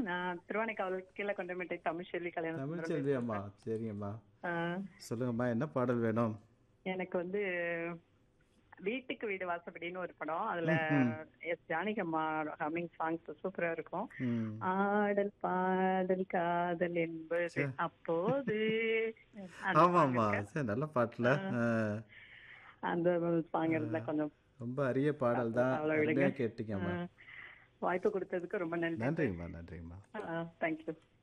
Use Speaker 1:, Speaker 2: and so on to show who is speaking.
Speaker 1: நான் திருவானைக்காவல் கீழே கொண்டமேட்டை தமிழ்ச்செல்வி கல்யாணம்
Speaker 2: தமிழ்ச்செல்வி அம்மா சரிங்கம்மா
Speaker 1: ஆ,
Speaker 2: சொல்லுங்கம்மா என்ன பாடல் வேணும்
Speaker 1: எனக்கு வந்து வீட்டுக்கு வீடு வாசப்படின்னு ஒரு படம் அதுல எஸ் ஜானகியம்மா ஹம்மிங் சாங்ஸ் சூப்பரா இருக்கும்
Speaker 2: ம்
Speaker 1: ஆடல் பாடல் காதல் என்பது அப்போது அந்த
Speaker 2: ஆமாம்மா சரி நல்ல பாட்டுல ஆ.
Speaker 1: அந்த சாங் இருந்தா கொஞ்சம்
Speaker 2: ரொம்ப அரிய பாடல் தான்
Speaker 1: அவ்வளவு விடுங்க.
Speaker 2: அருமையா கேட்டீங்கம்மா
Speaker 1: வாய்ப்பு கொடுத்ததுக்கு ரொம்ப நன்றி
Speaker 2: நன்றிங்கம்மா நன்றிங்கம்மா
Speaker 1: தேங்க்யூ